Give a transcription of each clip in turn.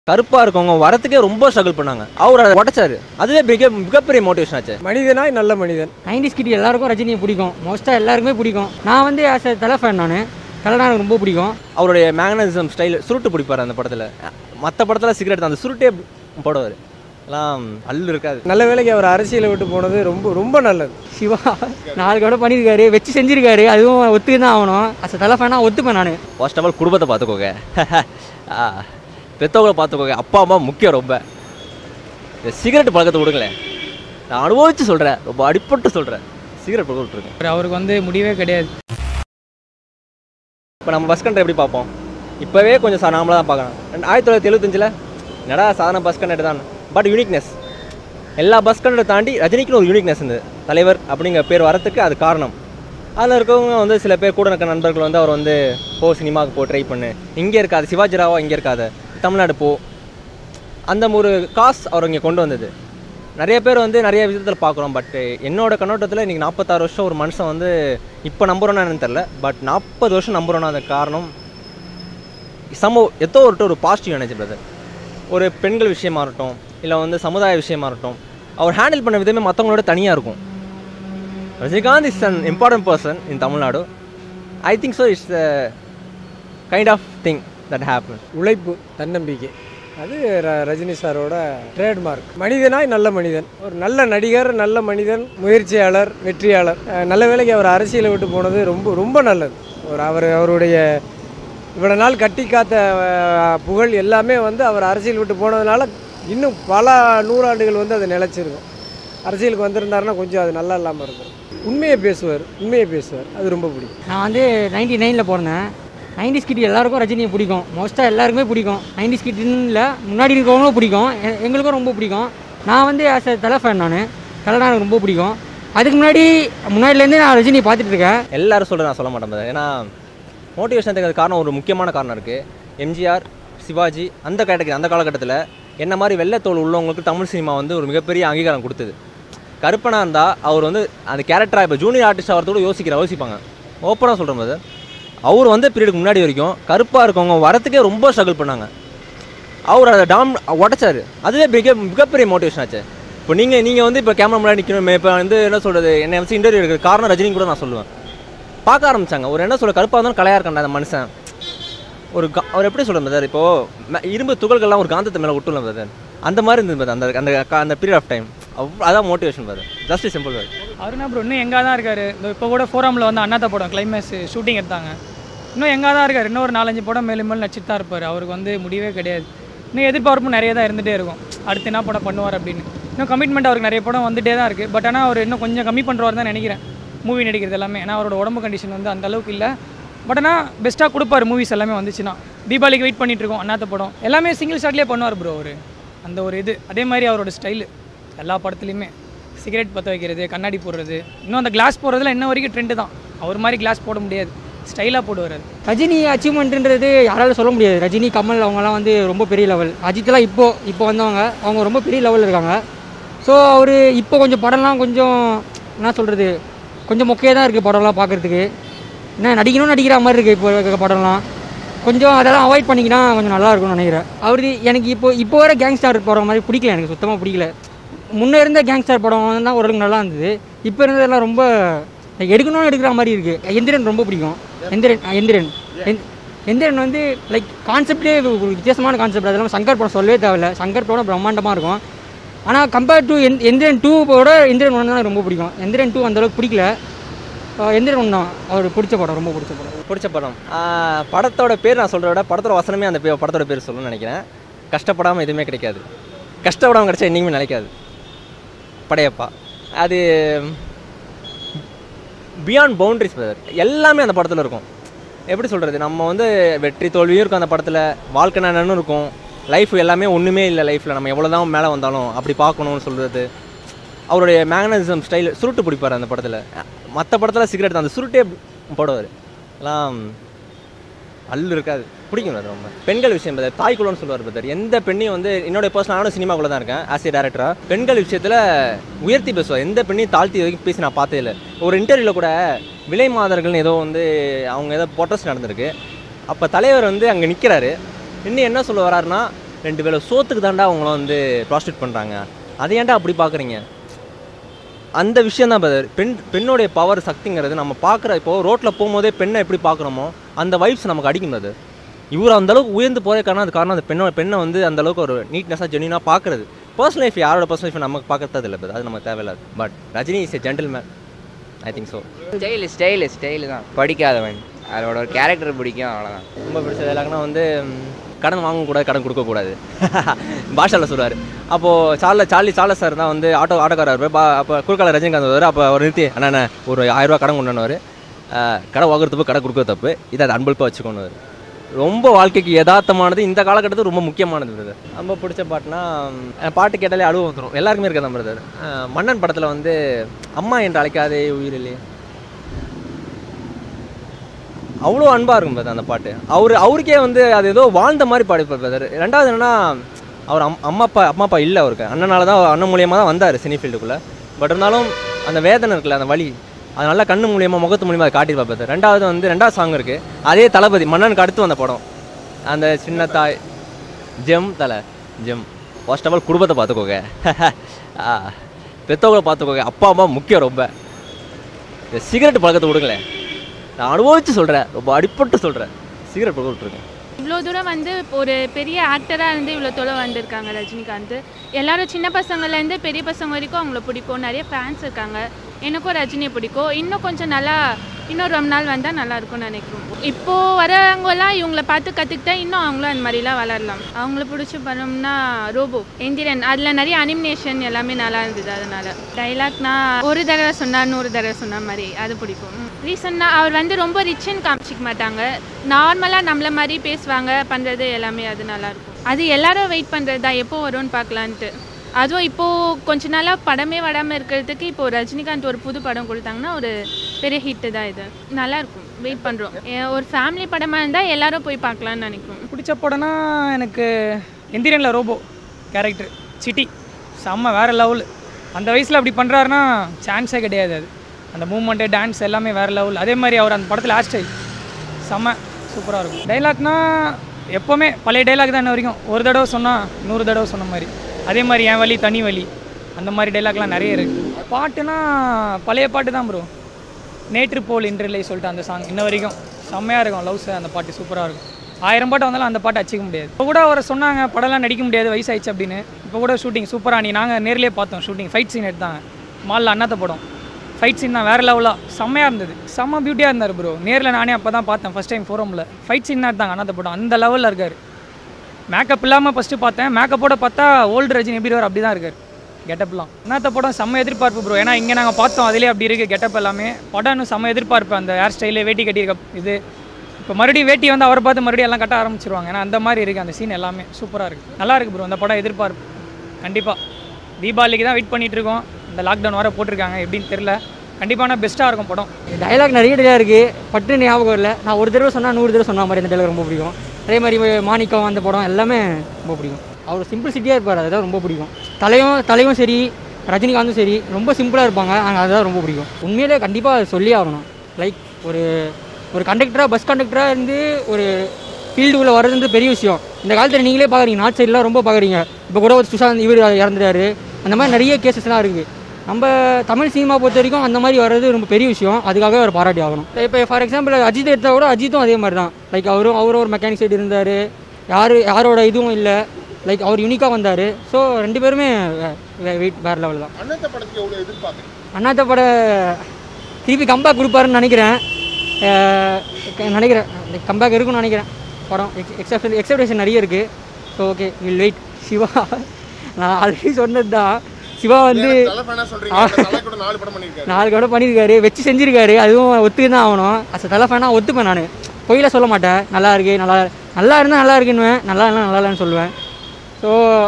கருப்பாக இருக்கவங்க வரத்துக்கே ரொம்ப ஸ்ட்ரகிள் பண்ணாங்க அவர் அதை உடைச்சாரு அதுவே மிக மிகப்பெரிய மோட்டிவேஷன் ஆச்சு மனிதனாய் நல்ல மனிதன் நைன்டிஸ் கிட் எல்லாருக்கும் ரஜினியை பிடிக்கும் மோஸ்ட்டாக எல்லாருக்குமே பிடிக்கும் நான் வந்து ஆஸ் அ தலை ஃபேன் நான் தலைனா எனக்கு ரொம்ப பிடிக்கும் அவருடைய மேக்னசிசம் ஸ்டைல் சுருட்டு பிடிப்பார் அந்த படத்தில் மற்ற படத்தில் சிகரெட் அந்த சுருட்டே போடுவார் எல்லாம் அல்லு இருக்காது நல்ல வேலைக்கு அவர் அரசியலை விட்டு போனது ரொம்ப ரொம்ப நல்லது சிவா நாலு கூட பண்ணியிருக்காரு வச்சு செஞ்சிருக்காரு அதுவும் ஒத்துக்கு தான் ஆகணும் அஸ் தலை ஃபேனாக ஒத்துப்பேன் நான் ஃபர்ஸ்ட் ஆஃப் ஆல் குடும்பத்தை பார்த்துக்கோங்க ஆ, பெத்தவங்களை பார்த்துக்கோங்க அப்பா அம்மா முக்கியம் ரொம்ப இந்த சிகரெட் பழக்கத்தை விடுங்களேன் நான் அனுபவிச்சு சொல்கிறேன் ரொம்ப அடிப்பட்டு சொல்கிறேன் சிகரெட் பழக்கம் விட்டுருங்க அவருக்கு வந்து முடிவே கிடையாது இப்போ நம்ம பஸ் கண்டை எப்படி பார்ப்போம் இப்போவே கொஞ்சம் சா நாமளாக தான் பார்க்கணும் ரெண்டு ஆயிரத்தி தொள்ளாயிரத்தி எழுபத்தஞ்சில் என்னடா சாதாரண பஸ் கண்டக்டர் தான் பட் யூனிக்னஸ் எல்லா பஸ் கண்டக்டர் தாண்டி ரஜினிக்குன்னு ஒரு யூனிக்னஸ் இருந்தது தலைவர் அப்படிங்கிற பேர் வரத்துக்கு அது காரணம் அதில் இருக்கவங்க வந்து சில பேர் கூட இருக்க நண்பர்கள் வந்து அவர் வந்து போ சினிமாவுக்கு போ ட்ரை பண்ணு இங்கே இருக்காது சிவாஜி ராவா இங்கே இருக்காது தமிழ்நாடு போ அந்த ஒரு காசு அவர் இங்கே கொண்டு வந்தது நிறைய பேர் வந்து நிறைய விதத்தில் பார்க்குறோம் பட் என்னோட கண்ணோட்டத்தில் இன்றைக்கி நாற்பத்தாறு வருஷம் ஒரு மனுஷன் வந்து இப்போ நம்புறோன்னா என்னன்னு தெரில பட் நாற்பது வருஷம் நம்புறோன்னா அந்த காரணம் சமூக எத்தோ ஒரு ஒரு பாசிட்டிவ் எனர்ஜி பிரதர் ஒரு பெண்கள் விஷயமா இருக்கட்டும் இல்லை வந்து சமுதாய விஷயமா இருக்கட்டும் அவர் ஹேண்டில் பண்ண விதமே மற்றவங்களோட தனியாக இருக்கும் Rajinikanth is an important person in Tamil Nadu I think so it's kind of thing that happen உழைப்பு தன்னம்பிக்கை அது ர- ரஜினி சாரோட ட்ரேட்மார்க் மனிதனாய் நல்ல மனிதன் ஒரு நல்ல நடிகர் நல்ல மனிதன் முயற்சியாளர் வெற்றியாளர் அஹ் நல்ல வேலைக்கு அவர் அரசியலை விட்டு போனது ரொம்ப ரொம்ப நல்லது ஒரு அவர் அவருடைய இவ்வளோ நாள் கட்டி காத்த அஹ், புகழ் எல்லாமே வந்து அவர் அரசியல் விட்டு போனதுனால இன்னும் பல நூறாண்டுகள் வந்து அது நிலைச்சிருக்கும் அரசியலுக்கு வந்திருந்தாருன்னா கொஞ்சம் அது நல்லா இல்லாமல் இருக்கும் உண்மையை பேசுவார் உண்மையை பேசுவார் அது ரொம்ப பிடிக்கும் நான் வந்து நைன்டி நைனில் பிறந்தேன் நைன்டிஸ் கிட் எல்லாருக்கும் ரஜினியை பிடிக்கும் மோஸ்ட்டாக எல்லாருக்குமே பிடிக்கும் நைன்டிஸ் கிட்னு இல்லை முன்னாடி இருக்கவங்களும் பிடிக்கும் எ- எங்களுக்கும் ரொம்ப பிடிக்கும் நான் வந்து ஆஸ் அ தலை ஃபேன் நான் தலைனா எனக்கு ரொம்ப பிடிக்கும் அதுக்கு முன்னாடி முன்னாடிலேருந்தே நான் ரஜினியை பார்த்துட்டு இருக்கேன் எல்லாரும் சொல்கிறேன் நான் சொல்ல மாட்டேன் brother. ஏன்னா மோட்டிவேஷனுக்கு அது காரணம் ஒரு முக்கியமான காரணம் இருக்குது எம்ஜிஆர் சிவாஜி அந்த கேட்டகரி அந்த காலகட்டத்தில் என்ன மாதிரி வெள்ளைத்தோல் உள்ளவங்களுக்கு தமிழ் சினிமா வந்து ஒரு மிகப்பெரிய அங்கீகாரம் கொடுத்தது கருப்பனாக இருந்தால் அவர் வந்து அந்த கேரக்டராக இப்போ ஜூனியர் ஆர்டிஸ்ட் ஆகிறதோட யோசிக்கிற யோசிப்பாங்க ஓப்பனாக சொல்கிறேன் போது அவர் வந்த பீரியடுக்கு முன்னாடி வரைக்கும் கருப்பாக இருக்கவங்க வரத்துக்கே ரொம்ப ஸ்ட்ரகிள் பண்ணாங்க அவர் அதை டாம் உடைச்சாரு அதுவே மிக மிகப்பெரிய மோட்டிவேஷன் ஆச்சு இப்போ நீங்கள் நீங்கள் வந்து இப்போ கேமரா முன்னாடி நிற்கணும் இப்போ வந்து என்ன சொல்கிறது என்னை வச்சு இன்டர்வியூ எடுக்கிற காரணம் ரஜினி கூட நான் சொல்லுவேன் பார்க்க ஆரம்பிச்சாங்க ஒரு என்ன சொல்ற கருப்பாக இருந்தாலும் கலையாக இருக்கண்டா அந்த மனுஷன் ஒரு கா அவர் எப்படி சொல்கிறது பிரதர் இப்போது இரும்பு துகள்கள்லாம் ஒரு காந்தத்தை மேலே விட்டுலாம் பிரதர் அந்த மாதிரி இருந்தது brother. அந்த அந்த க- அந்த பீரியட் ஆஃப் டைம் அதான் motivation brother just simple where Aruna bro இன்னும் எங்கே தான் இருக்காரு இந்த இப்போ கூட ஃபோரமில் வந்து அண்ணாத்த படம் கிளைமேக்ஸ் ஷூட்டிங் எடுத்தாங்க இன்னும் எங்கே தான் இருக்காரு இன்னும் ஒரு நாலஞ்சு படம் மேலும் மேலும் நடிச்சிட்டு தான் இருப்பார் அவருக்கு வந்து முடிவே கிடையாது இன்னும் எதிர்பார்ப்பும் நிறைய தான் இருந்துகிட்டே இருக்கும் அடுத்து என்ன படம் பண்ணுவார் அப்படின்னு இன்னும் கமிட்மெண்ட் அவருக்கு நிறைய படம் வந்துட்டே தான் இருக்குது பட் ஆனால் அவர் இன்னும் கொஞ்சம் கம்மி பண்ணுறாரு தான் நினைக்கிறேன் மூவி நடிக்கிறது எல்லாமே ஏன்னா அவரோட உடம்பு கண்டிஷன் வந்து அந்த அளவுக்கு இல்லை பட் ஆனால் பெஸ்ட்டாக கொடுப்பாரு மூவிஸ் எல்லாமே வந்துச்சுன்னா தீபாவளிக்கு வெயிட் பண்ணிட்டு இருக்கோம் அண்ணாத்த படம் எல்லாமே சிங்கிள் ஷாட்லேயே பண்ணுவார் ப்ரோ அவர் அந்த ஒரு இது அதே மாதிரி அவரோட ஸ்டைலு எல்லா படத்துலையுமே சிகரெட் பற்ற வைக்கிறது கண்ணாடி போடுறது இன்னும் அந்த கிளாஸ் போடுறதுல இன்ன வரைக்கும் ட்ரெண்டு தான் அவர் மாதிரி கிளாஸ் போட முடியாது ஸ்டைலாக போடுவார் அது ரஜினி அச்சீவ்மெண்ட்ன்றது யாராலும் சொல்ல முடியாது ரஜினி கமல் அவங்கலாம் வந்து ரொம்ப பெரிய லெவல் அஜித்லாம் இப்போ இப்போ வந்தவங்க அவங்க ரொம்ப பெரிய லெவலில் இருக்காங்க ஸோ அவர் இப்போ கொஞ்சம் படம்லாம் கொஞ்சம் என்ன சொல்கிறது கொஞ்சம் மொக்கையாக தான் இருக்குது படம்லாம் பார்க்குறதுக்கு என்ன நடிக்கணும் நடிக்கிற மாதிரி இருக்குது இப்போ இருக்க படம்லாம் கொஞ்சம் அதெல்லாம் அவாய்ட் பண்ணிக்கினா கொஞ்சம் நல்லா இருக்கும்னு நினைக்கிறேன் அவர் எனக்கு இப்போ இப்போ வர கேங்ஸ்டார் படம் மாதிரி பிடிக்கல எனக்கு சுத்தமாக பிடிக்கல முன்னே இருந்த கேங்ஸ்டர் படம் தான் ஓரளவுக்கு நல்லா இருந்தது இப்போ இருந்ததெல்லாம் ரொம்ப எடுக்கணும்னு எடுக்கிற மாதிரி இருக்குது எந்திரன் ரொம்ப பிடிக்கும் எந்திரன் ஆ, எந்திரன் எந்- எந்திரன் வந்து லைக் கான்செப்டே ஒரு வித்தியாசமான கான்செப்ட் அதெல்லாம் சங்கர் படம் சொல்லவே தேவையில்ல சங்கர் படம் பிரம்மாண்டமாக இருக்கும் ஆனால் கம்பேர் டு எந் எந்திரன் டூவோட எந்திரன் ஒன்று தான் ரொம்ப பிடிக்கும் எந்திரன் டூ அந்தளவுக்கு பிடிக்கல ஆ, எந்திரன் ஒன்று தான் அவர் பிடிச்ச படம் ரொம்ப பிடிச்ச படம் பிடிச்ச படம் ஆஹ் படத்தோட பேர் நான் சொல்கிறத விட படத்தோட வசனமே அந்த பே- படத்தோட பேர் சொல்லணும்னு நினைக்கிறேன் கஷ்டப்படாமல் எதுவுமே கிடைக்காது கஷ்டப்படாமல் கிடைச்சா என்றைக்குமே நினைக்காது படையப்பா அது பியாண்ட் பவுண்டரிஸ் பிரதர் எல்லாமே அந்த படத்தில் இருக்கும் எப்படி சொல்கிறது நம்ம வந்து வெற்றி தோல்வியும் இருக்கும் அந்த படத்தில் வாழ்க்கை என்னன்னு இருக்கும் லைஃப் எல்லாமே ஒன்றுமே இல்லை லைஃப்பில் நம்ம எவ்வளோ தான் மேலே வந்தாலும் அப்படி பார்க்கணும்னு சொல்கிறது அவருடைய மேக்னசிசம் ஸ்டைல் சுருட்டு பிடிப்பார் அந்த படத்தில் மற்ற படத்தில் சிகரெட் தான் அந்த சுருட்டே போடுவார் எல்லாம் அல்லு இருக்காது பிடிக்கும் அது ரொம்ப பெண்கள் விஷயம் பதர் தாய்க்குள்ளன்னு சொல்லுவார் பதர் எந்த பெண்ணையும் வந்து என்னோட பர்சனல் நானும் சினிமாக்குள்ள தான் இருக்கேன் ஆஸ் ஏ டேரக்டராக பெண்கள் விஷயத்தில் உயர்த்தி பேசுவார் எந்த பெண்ணையும் தாழ்த்தி வரைக்கும் பேசி நான் பார்த்தே இல்லை ஒரு இன்டர்வியூவில் கூட விலை மாதர்கள்னு ஏதோ வந்து அவங்க ஏதோ பொட்டஸ் நடந்திருக்கு அப்போ தலைவர் வந்து அங்கே நிற்கிறாரு இன்னும் என்ன சொல்ல வராருன்னா ரெண்டு வேளை சோத்துக்கு தாண்டா அவங்கள வந்து ப்ராஸ்டியூட் பண்ணுறாங்க அதை ஏன்டா அப்படி பார்க்குறீங்க அந்த விஷயம் தான் பிரதர் பெண் பெண்ணுடைய பவர் சக்திங்கிறது நம்ம பார்க்குற இப்போ ரோட்டில் போகும்போதே பெண்ணை எப்படி பார்க்குறோமோ அந்த வைப்ஸ் நமக்கு அடிக்கும் அது இவர் அந்த அளவுக்கு உயர்ந்து போகிற காரணம் அது காரணம் அந்த பெண்ணோட பெண்ணை வந்து அந்த அளவுக்கு ஒரு நீட்னஸாக ஜென்யூனாக பார்க்குறது பர்சனல் லைஃப் யாரோட பர்சனல் லைஃப் நமக்கு பார்க்கறது இல்லை brother. அது நமக்கு தேவையில்லாது but Rajini is a gentleman I think so style style style தான் படிக்காதவன் அதோட ஒரு கேரக்டர் பிடிக்கும் அவ்வளோதான் ரொம்ப பிடிச்ச டைலாக்னா வந்து ம், கடன் வாங்கக்கூடாது கடன் கொடுக்கக்கூடாது பாஷாவில் சொல்லுவார் அப்போது சார்ல சார்லி சார்லஸ் சார் தான் வந்து ஆட்டோ ஆட்டோக்காரர் இருப்பார். பா அப்போ குறுக்கால ரஜினிகாந்த் வருவார் அப்போ அவர் நிறுத்தி அண்ணா அண்ணா, ஒரு ஆயிரரூவா கடன் கொண்டுனவர் கடை வாங்குறது தப்பு கடை கொடுக்குறது தப்பு இதை அது அன்பளிப்பாக வச்சுக்கோன்னு ரொம்ப வாழ்க்கைக்கு யதார்த்தமானது இந்த காலகட்டத்தில் ரொம்ப முக்கியமானது பிரதர் ரொம்ப பிடிச்ச பாட்டுனா ம், பாட்டு கேட்டாலே அழுவ வந்துடும் எல்லாருக்குமே இருக்கதான் பிரதர் மன்னன் படத்தில் வந்து அம்மா என்று அழைக்காதே உயிரிலே அவ்வளோ அன்பாக இருக்கும் பிரதர் அந்த பாட்டு அவர் அவருக்கே வந்து அது ஏதோ வாழ்ந்த மாதிரி பாடிப்பார் பிரதர் ரெண்டாவது என்னன்னா அவர் அம் அம்மா அப்பா அம்மா அப்பா இல்லை அவருக்கு அண்ணனால தான் அண்ணன் மூலியமாக தான் வந்தார் சினி ஃபீல்டுக்குள்ளே பட் இருந்தாலும் அந்த வேதனை இருக்குல்ல அந்த வலி அது நல்லா கண்ணு மூலியமாக முகத்து மூலியமாக அதை காட்டியிருப்பா பிரதர் ரெண்டாவது வந்து ரெண்டாவது சாங் இருக்குது அதே தளபதி மன்னனுக்கு அடுத்து வந்த படம் அந்த சின்ன தாய் ஜெம் தலை ஜெம் ஃபர்ஸ்ட் ஆஃப் ஆல் குடும்பத்தை பார்த்துக்கோங்க ஆ, பெத்தவங்களை பார்த்துக்கோங்க அப்பா அம்மா முக்கியம் ரொம்ப இந்த சிகரெட் பழக்கத்தை விடுங்களேன் நான் அனுபவிச்சு சொல்கிறேன் ரொம்ப அடிப்பட்டு சொல்கிறேன் சிகரெட் பழக்கம் விட்டுருங்க இவ்வளோ தூரம் வந்து ஒரு பெரிய ஆக்டராக இருந்து இவ்வளோ தொலை வந்திருக்காங்க ரஜினிகாந்த் எல்லாரும் சின்ன பசங்கள்லேருந்து பெரிய பசங்க வரைக்கும் அவங்கள பிடிக்கும் நிறைய ஃபேன்ஸ் இருக்காங்க எனக்கும் ரஜினியை பிடிக்கும் இன்னும் கொஞ்சம் நல்லா இன்னும் ரொம்ப நாள் வந்தால் நல்லா இருக்கும்னு நினைக்கிறோம் இப்போது வரவங்கலாம் இவங்கள பார்த்து கற்றுக்கிட்டா இன்னும் அவங்களும் அந்த மாதிரிலாம் வளரலாம் அவங்கள பிடிச்ச படம்னா ரோபோ எந்திரன் அதில் நிறைய அனிமினேஷன் எல்லாமே நல்லா இருந்தது அதனால டைலாக்னா ஒரு தடவை சொன்னா நூறு தடவை சொன்ன மாதிரி அது பிடிக்கும் ரீசன்னாக அவர் வந்து ரொம்ப ரிச்சுன்னு காமிச்சிக்க மாட்டாங்க நார்மலாக நம்மள மாதிரி பேசுவாங்க பண்ணுறது எல்லாமே அது நல்லாயிருக்கும் அது எல்லாரும் வெயிட் பண்ணுறது தான் எப்போ வரும்னு பார்க்கலான்ட்டு அதுவும் இப்போது கொஞ்ச நாளாக படமே வராமல் இருக்கிறதுக்கு இப்போ ரஜினிகாந்த் ஒரு புது படம் கொடுத்தாங்கன்னா ஒரு பெரிய ஹிட்டு தான் இது நல்லாயிருக்கும் வெயிட் பண்ணுறோம் ஒரு ஃபேமிலி படமாக இருந்தால் எல்லாரும் போய் பார்க்கலான்னு நினைக்கிறோம் பிடிச்ச படம்னா எனக்கு எந்திரனில் ரோபோ கேரக்டர் சிட்டி செம்ம வேறு லெவல் அந்த வயசில் அப்படி பண்ணுறாருன்னா சான்ஸே கிடையாது அது அந்த மூமெண்ட்டு டான்ஸ் எல்லாமே வேறு லெவல் அதே மாதிரி அவர் அந்த படத்தில் ஹேர் ஸ்டைல் செம்ம சூப்பராக இருக்கும் டைலாக்னா எப்போவுமே பழைய டைலாக் தான் இன்ன வரைக்கும் ஒரு தடவை சொன்னால் நூறு தடவை சொன்ன மாதிரி அதே மாதிரி என் வழி தனி வழி அந்த மாதிரி டைலாக்லாம் நிறைய இருக்குது பாட்டுனா பழைய பாட்டு தான் ப்ரோ நேற்று போல் இன்றில்லை சொல்லிட்டு அந்த சாங் இன்ன வரைக்கும் செம்மையாக இருக்கும் லவ்ஸ் அந்த பாட்டு சூப்பராக இருக்கும் ஆயிரம் பாட்டு வந்தாலும் அந்த பாட்டு அச்சிக்க முடியாது இப்போ கூட அவரை சொன்னாங்க படம்லாம் நடிக்க முடியாது வயசாயிடுச்சு அப்படின்னு இப்போ கூட ஷூட்டிங் சூப்பராக நீ நாங்கள் நேர்லேயே பார்த்தோம் ஷூட்டிங் ஃபைட் சீன் எடுத்தாங்க மாலில் அண்ணாத்த படம் ஃபைட் சீன் தான் வேறு லெவலாக செம்மையாக இருந்தது செம்ம பியூட்டியாக இருந்தார் ப்ரோ நேரில் நானே அப்போ தான் பார்த்தேன் ஃபஸ்ட் டைம் ஃபோரமில் ஃபைட் சீன் தான் எடுத்தாங்க அண்ணாத்த படம் அந்த லெவலில் இருக்கார் மேக்கப் இல்லாமல் ஃபஸ்ட்டு பார்த்தேன் மேக்கப்போட பார்த்தா ஓல்டு ரஜினி எப்படி வர அப்படி தான் இருக்கார் கெட்டப்லாம் அண்ணாத்த படம் செம்ம எதிர்பார்ப்பு ப்ரோ ஏன்னா இங்கே நாங்கள் பார்த்தோம் அதிலே அப்படி இருக்குது கெட்டப் எல்லாமே படம் இன்னும் செம்ம எதிர்பார்ப்பு அந்த ஹேர் ஸ்டைலு வேட்டி கட்டியிருக்க இது இப்போ மறுபடியும் வேட்டி வந்து அவரை பார்த்து மறுபடியும் எல்லாம் கட்ட ஆரம்பிச்சிருவாங்க ஏன்னா அந்த மாதிரி இருக்குது அந்த சீன் எல்லாமே சூப்பராக இருக்குது நல்லா இருக்குது ப்ரோ அந்த படம் எதிர்பார்ப்பு கண்டிப்பாக தீபாவளிக்கு தான் வெயிட் பண்ணிட்டு இருக்கோம் இந்த லாக்டவுன் வர போட்டிருக்காங்க எப்படின்னு தெரில கண்டிப்பான பெஸ்ட்டாக இருக்கும் படம் டைலாக் நிறைய டைலாக் இருக்குது பட்டு ஞாபகம் இல்லை நான் ஒரு தடவை சொன்னால் நூறு தடவை சொன்ன மாதிரி அந்த டைலாக் ரொம்ப பிடிக்கும் அதே மாதிரி மாணிக்கம் அந்த படம் எல்லாமே ரொம்ப பிடிக்கும் அவர் சிம்பிளிசிட்டியாக இருப்பார் அதுதான் ரொம்ப பிடிக்கும் தலையும் தலையும் சரி ரஜினிகாந்தும் சரி ரொம்ப சிம்பிளாக இருப்பாங்க எனக்கு அதுதான் ரொம்ப பிடிக்கும் உண்மையிலே கண்டிப்பாக சொல்லி ஆகணும் லைக் ஒரு ஒரு கண்டக்டராக பஸ் கண்டக்டராக இருந்து ஒரு ஃபீல்டுக்குள்ளே வர்றது பெரிய விஷயம் இந்த காலத்தில் நீங்களே பார்க்குறீங்க நார்த் சைட்லாம் ரொம்ப பார்க்குறீங்க இப்போ கூட ஒரு சுஷாந்த் இவர் இறந்துட்டாரு அந்த மாதிரி நிறைய கேசஸ்லாம் இருக்குது நம்ம தமிழ் சினிமா பொறுத்த வரைக்கும் அந்த மாதிரி வர்றது ரொம்ப பெரிய விஷயம் அதுக்காகவே அவர் பாராட்டி ஆகணும் இப்போ ஃபார் எக்ஸாம்பிள் அஜித் எடுத்தால் கூட அஜித்தும் அதே மாதிரி தான் லைக் அவரும் அவரும் ஒரு மெக்கானிக் சைடு இருந்தார் யார் யாரோட இதுவும் இல்லை லைக் அவர் யூனிக்காக வந்தார் ஸோ ரெண்டு பேருமே வெயிட் வேறு லெவல் தான் அண்ணாத்த படத்துக்கு எவ்வளோ எதிர்பார்க்குறீங்க அண்ணாத்த பட திருப்பி கம்பேக் கொடுப்பாருன்னு நினைக்கிறேன் அஹ் க- நினைக்கிறேன் கம்பேக் இருக்குன்னு நினைக்கிறேன் படம் எக்ஸ் எக்ஸப்ட் எக்ஸப்டேஷன் நிறைய இருக்குது so okay will wait Siva நான் ஆல்ரெடி சொன்னது தான் சிவா வந்து தலை ஃபேனா சொல்றீங்க அந்த தலை கூட நாலு படம் பண்ணியிருக்காரு நாலு கடை பண்ணியிருக்காரு வச்சு செஞ்சிருக்காரு அதுவும் ஒத்துக்கு தான் ஆகணும் அஸ் தலை ஃபேனாக ஒத்துப்பேன் நான் பொய்யில சொல்ல மாட்டேன் நல்லா இருக்கு நல்லா நல்லா இருந்தால் நல்லா இருக்குன்னுவேன் நல்லா இல்லைனா நல்லா இல்லைன்னு சொல்லுவேன் ஸோ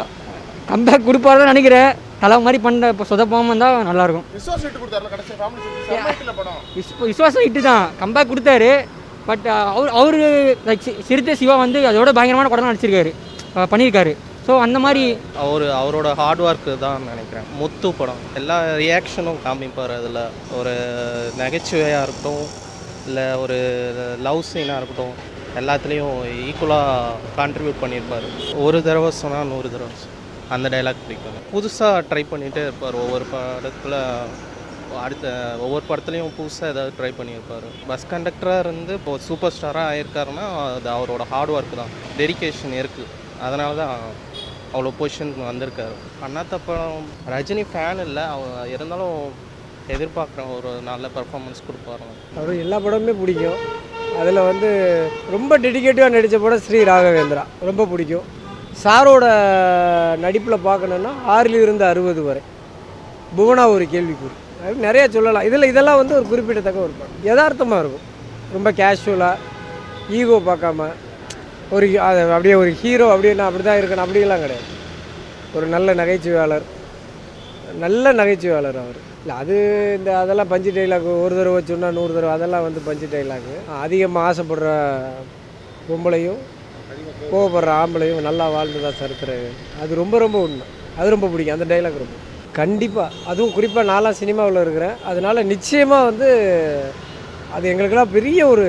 கம்பேக் கொடுப்பாருன்னு நினைக்கிறேன் தலை மாதிரி பண்ண இப்போ சொதப்பாமல் இருந்தால் நல்லாயிருக்கும் விஸ்வாஸ் சீட்டு கொடுத்தாருல கடைசி ஃபேமிலி சமைக்கல படம் விஸ் விஸ்வாசம் இட்டு தான் கம்பேக் கொடுத்தாரு பட் அவர் அவர் லைக் சிறுத்தை சிவா வந்து அதோட பயங்கரமான படம் நடிச்சிருக்காரு அஹ் பண்ணியிருக்காரு ஸோ அந்த மாதிரி அவர் அவரோட ஹார்ட் ஒர்க்கு தான் நினைக்கிறேன் முத்து படம் எல்லா ரியாக்ஷனும் காமிப்பார் அதில் ஒரு நகைச்சுவையாக இருக்கட்டும் இல்லை ஒரு லவ் சீனாக இருக்கட்டும் எல்லாத்துலேயும் ஈக்குவலாக கான்ட்ரிபியூட் பண்ணியிருப்பார் ஒரு தடவை சொன்னால் நூறு தடவை சொ- அந்த டைலாக் பிடிக்கும் புதுசாக ட்ரை பண்ணிகிட்டே இருப்பார் ஒவ்வொரு படத்தில் அடுத்த ஒவ்வொரு படத்துலையும் புதுசாக ஏதாவது ட்ரை பண்ணியிருப்பார் பஸ் கண்டக்டராக இருந்து இப்போ சூப்பர் ஸ்டாராக ஆயிருக்காருன்னா அது அவரோட ஹார்ட் ஒர்க் தான் டெடிகேஷன் இருக்குது அதனால தான் அவ்வளோ பொசிஷன் வந்திருக்காரு அண்ணாத்த படம் ரஜினி ஃபேன் இல்லை அவ இருந்தாலும் எதிர்பார்க்குறேன் ஒரு நல்ல பெர்ஃபார்மன்ஸ் கொடுப்பாரு அவர் எல்லா படமுமே பிடிக்கும் அதில் வந்து ரொம்ப டெடிகேட்டிவாக நடித்த படம் ஸ்ரீ ராகவேந்திரா ரொம்ப பிடிக்கும் சாரோட நடிப்பில் பார்க்கணுன்னா ஆறில் இருந்து அறுபது வரை புவனா ஒரு கேள்விக்குறி அது நிறைய சொல்லலாம் இதில் இதெல்லாம் வந்து ஒரு குறிப்பிடத்தக்க ஒரு படம் யதார்த்தமாக இருக்கும் ரொம்ப கேஷுவலாக ஈகோ பார்க்காம ஒரு அது அப்படியே ஒரு ஹீரோ அப்படியே நான் அப்படி தான் இருக்கணும் அப்படிலாம் கிடையாது ஒரு நல்ல நகைச்சுவையாளர் நல்ல நகைச்சுவையாளர் அவர் இல்லை அது இந்த அதெல்லாம் பஞ்சு டைலாக் ஒரு தடவை சொன்னால் நூறு தடவை அதெல்லாம் வந்து பஞ்சு டைலாக்கு அதிகமாக ஆசைப்படுற பொம்பளையும் கோவப்படுற ஆம்பளையும் நல்லா வாழ்ந்ததா சரித்திரம் அது ரொம்ப ரொம்ப உண்மை அது ரொம்ப பிடிக்கும் அந்த டைலாக் ரொம்ப கண்டிப்பாக அதுவும் குறிப்பாக நான்லாம் சினிமாவில் இருக்கிறேன் அதனால நிச்சயமாக வந்து அது எங்களுக்கெல்லாம் பெரிய ஒரு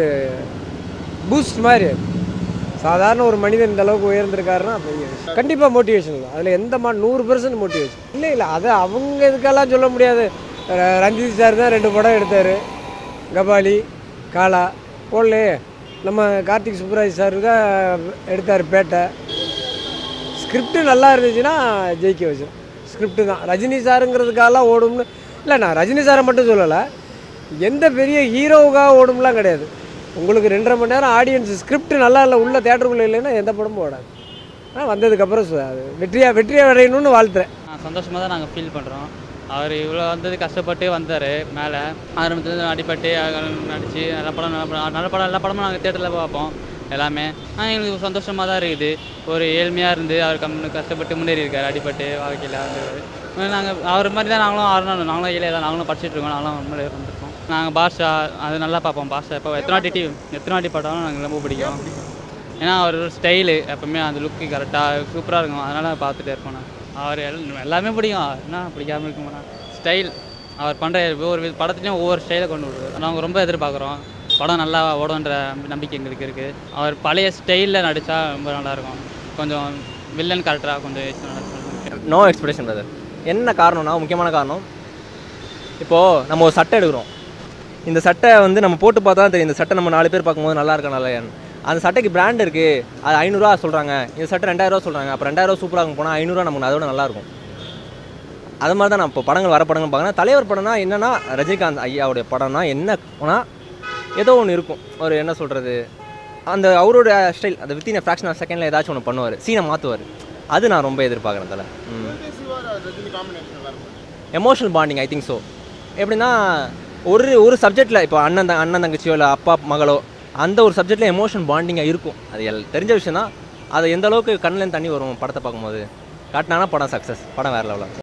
பூஸ்ட் மாதிரி அது சாதாரண ஒரு மனிதன் இந்த அளவுக்கு உயர்ந்திருக்காருன்னா பெரிய விஷயம் கண்டிப்பாக மோட்டிவேஷன் தான் அதில் எந்த மா நூறு பர்சன்ட் மோட்டிவேஷன் இல்லை இல்லை அதை அவங்க இதுக்கெல்லாம் சொல்ல முடியாது ர- ரஞ்சித் சார் தான் ரெண்டு படம் எடுத்தார் கபாலி காலா போடலே நம்ம கார்த்திக் சுப்ராஜ் சார் தான் எடுத்தார் பேட்டை ஸ்கிரிப்ட் நல்லா இருந்துச்சுன்னா ஜெயிக்க வச்சோம் ஸ்கிரிப்ட் தான் ரஜினி சாருங்கிறதுக்காகலாம் ஓடும்னு இல்லை நான் ரஜினி சாரை மட்டும் சொல்லலை எந்த பெரிய ஹீரோவுக்காக ஓடும்லாம் கிடையாது உங்களுக்கு ரெண்டரை மணி நேரம் ஆடியன்ஸ் ஸ்கிரிப்ட் நல்லா இல்லை உள்ள தேட்டருக்குள்ளே இல்லைன்னா எந்த படமும் ஓடாது ஆனால் வந்ததுக்கப்புறம் சு- அது வெற்றியாக வெற்றியாக அடையணும்னு வாழ்த்துறேன் சந்தோஷமாக தான் நாங்கள் ஃபீல் பண்ணுறோம் அவர் இவ்வளோ வந்தது கஷ்டப்பட்டு வந்தார் மேலே ஆரம்பத்துலேருந்து அடிப்பட்டு நடித்து நல்ல படம் நல்ல படம் நல்ல படம் எல்லா படமும் நாங்கள் தேட்டரில் பார்ப்போம் எல்லாமே ஆனால் எங்களுக்கு சந்தோஷமாக தான் இருக்குது ஒரு ஏழ்மையாக இருந்து அவர் கம் கஷ்டப்பட்டு முன்னேறி இருக்கார் அடிப்பட்டு வாழ்க்கையில் வந்து நாங்கள் அவர் மாதிரி தான் நாங்களும் ஆறணும் நாங்களும் ஏழையாக தான் நாங்களும் படிச்சுட்டு இருக்கோம் நாங்களும் முன்னேறி வந்திருக்கோம் நாங்கள் பாஷா அது நல்லா பார்ப்போம் பாஷா இப்போ எத்தனை வாட்டி டிவி எத்தனை வாட்டி படம் நாங்கள் ரொம்ப பிடிக்கும் ஏன்னா அவர் ஸ்டைலு எப்பவுமே அந்த லுக்கு கரெக்டாக சூப்பராக இருக்கும் அதனால் பார்த்துட்டே இருப்போம் நான் அவர் எல்~ எல்லாமே பிடிக்கும் என்ன பிடிக்காம இருக்குமாண்ணா ஸ்டைல் அவர் பண்ணுற ஒவ்வொரு வி- படத்துலையும் ஒவ்வொரு ஸ்டைலை கொண்டு விடுவார் நாங்கள் ரொம்ப எதிர்பார்க்குறோம் படம் நல்லா ஓடுன்ற நம்பிக்கை எங்களுக்கு இருக்குது அவர் பழைய ஸ்டைலில் நடித்தா ரொம்ப நல்லாயிருக்கும் கொஞ்சம் வில்லன் கரெக்டாக கொஞ்சம் யோசிச்சு நடக்கும் நோ எக்ஸ்பிரஷன் பிரதர் என்ன காரணம்னா முக்கியமான காரணம் இப்போது நம்ம ஒரு சட்டை எடுக்கிறோம் இந்த சட்டை வந்து நம்ம போட்டு பார்த்தா தான் தெரியும் இந்த சட்டை நம்ம நாலு பேர் பார்க்கும்போது நல்லா இருக்கா நல்லா இல்லையான்னு அந்த சட்டைக்கு பிராண்ட் இருக்குது அது ஐநூறுரூவா சொல்கிறாங்க இந்த சட்டை ரெண்டாயிரூவா சொல்கிறாங்க அப்போ ரெண்டாயிரூவா சூப்பராக போனால் ஐநூறுரூவா நமக்கு அதோட நல்லாயிருக்கும் அது மாதிரி தான் நான் இப்போ படங்கள் வர படங்கள் பார்க்குறேன் தலைவர் படம்னா என்னன்னா ரஜினிகாந்த் ஐயாவுடைய படம்னா என்ன போனால் ஏதோ ஒன்று இருக்கும் ஒரு என்ன சொல்கிறது அந்த அவரோட ஸ்டைல் அந்த வித்தின் ஃப்ராக்ஷன் ஆஃப் செகண்டில் ஏதாச்சும் ஒன்று பண்ணுவார் சீனை மாற்றுவார் அது நான் ரொம்ப எதிர்பார்க்குறேன் தலை ம் சிவா ரஜினி காம்பினேஷன் நல்லா இருக்கும் emotional bonding I think so எப்படின்னா ஒரு ஒரு சப்ஜெக்டில் இப்போ அண்ணன் த- அண்ணன் தங்கச்சியோ இல்லை அப்பா மகளோ அந்த ஒரு சப்ஜெக்டில் எமோஷன் பாண்டிங்காக இருக்கும் அது எல் தெரிஞ்ச விஷயம் தான் அது எந்த அளவுக்கு கண்ணில் தண்ணி வரும் படத்தை பார்க்கும்போது காட்டினாங்கன்னா படம் சக்ஸஸ் படம் வேறு லெவலில்